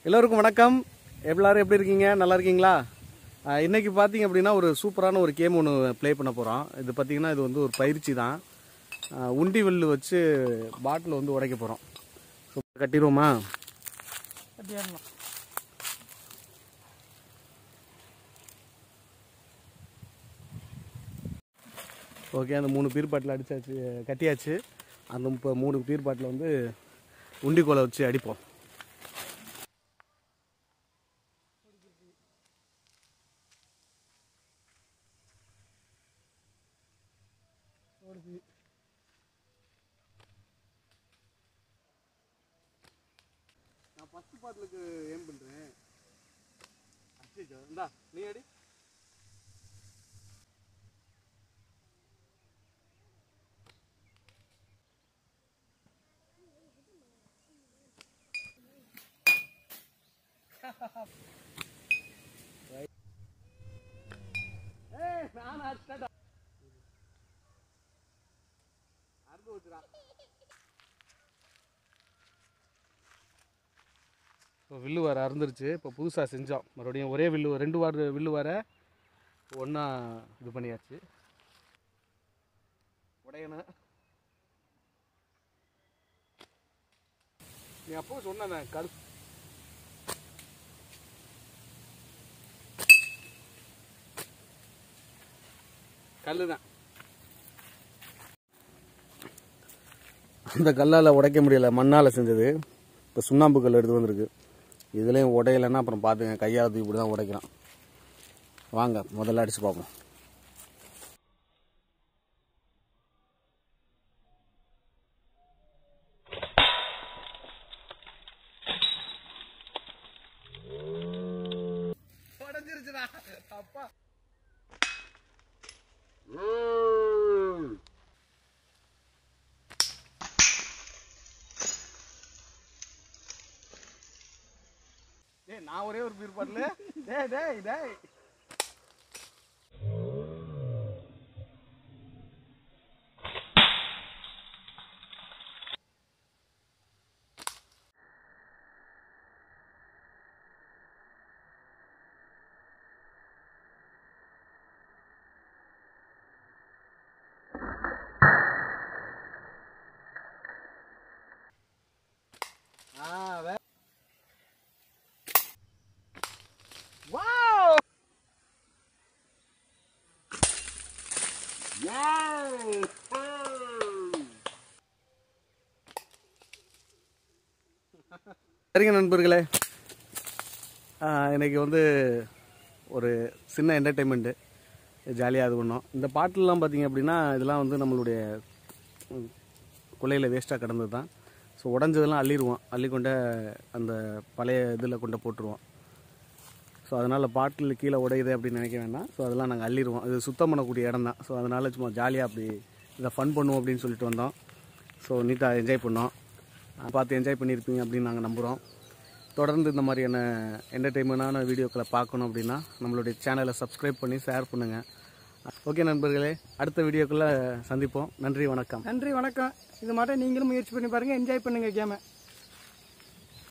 எல்லோருக்கும் வணக்கம் எல்லாரும் எப்படி இருக்கீங்க நல்லா இருக்கீங்களா ஆஹ் இன்னைக்கு பார்த்தீங்க அப்படின்னா ஒரு சூப்பரான ஒரு கேம் ஒன்று ப்ளே பண்ண போகிறோம் இது பார்த்தீங்கன்னா இது வந்து ஒரு பயிற்சி தான் ஆஹ் உண்டி வில்லு வச்சு பாட்டில் வந்து உடைக்க போகிறோம் கட்டிடுவோமா கட்டிடலாம் ஓகே அந்த மூணு பீர் பாட்டில் அடிச்சாச்சு கட்டியாச்சு அந்த இப்போ மூணு பீர் பாட்டில் வந்து உண்டிக்கோலை வச்சு அடிப்போம் நான் ஃபஸ்ட்டு பாட்டிலுக்கு ஏம் பண்ணுறேன் அச்சோ இந்தா நீ அடி ஏய் நான் அடிச்சடா அறுந்து வச்சுடா இப்போ வில்லு வர அறுந்துருச்சு இப்போ புதுசாக செஞ்சோம் மறுபடியும் ஒரே வில்லு ரெண்டு வார வில்லு வர ஒன்றா இது பண்ணியாச்சு உடையணும் நீ அப்போ சொன்ன கரு கல்லு தான் அந்த கல்லால் உடைக்க முடியல மண்ணால் செஞ்சது இப்போ சுண்ணாம்பு கல் எடுத்து வந்திருக்கு இதுலேயும் உடையலைன்னா அப்புறம் பார்த்துங்க கையால் தூக்கி இப்படி தான் உடைக்கிறான் வாங்க முதல்ல அடித்து பார்ப்போம் உடஞ்சிருச்சுடா அப்பா டேய் நான் ஒரே ஒரு பீர் பாட்டில் டேய் டேய் டேய் ஆ வே Wow! சரிங்க நண்பர்களே ஆ, இன்னைக்கு வந்து ஒரு சின்ன என்டர்டெயின்மெண்ட்டு ஜாலியாக இது பண்ணோம் இந்த பாட்டுலாம் பார்த்தீங்க அப்படின்னா இதெல்லாம் வந்து நம்மளுடைய ம், கொல்லையில் வேஸ்ட்டாக கிடந்தது தான் ஸோ உடஞ்சதெல்லாம் அள்ளிடுவோம் அள்ளி கொண்ட அந்த பழைய இதில் கொண்டு போட்டுருவோம் ஸோ அதனால் பாட்டில் கீழே உடையுது அப்படின்னு நினைக்க வேண்டாம் ஸோ அதெல்லாம் நாங்கள் அள்ளிடுவோம் இது சுத்தம் பண்ணக்கூடிய இடம் தான் ஸோ அதனால் சும்மா ஜாலியாக அப்படி இதை ஃபன் பண்ணுவோம் அப்படின்னு சொல்லிட்டு வந்தோம் ஸோ நீட்டாக என்ஜாய் பண்ணோம் அஹ் பார்த்து என்ஜாய் பண்ணியிருப்பீங்க அப்படின்னு நாங்கள் நம்புகிறோம் தொடர்ந்து இந்த மாதிரியான என்டர்டெயின்மெண்டான வீடியோக்களை பார்க்கணும் அப்படின்னா நம்மளுடைய சேனலை சப்ஸ்கிரைப் பண்ணி ஷேர் பண்ணுங்கள் ஓகே நண்பர்களே அடுத்த வீடியோக்குள்ளே சந்திப்போம் நன்றி வணக்கம் நன்றி வணக்கம் இது மட்டும் நீங்களும் முயற்சி பண்ணி பாருங்க என்ஜாய் பண்ணுங்க கேமை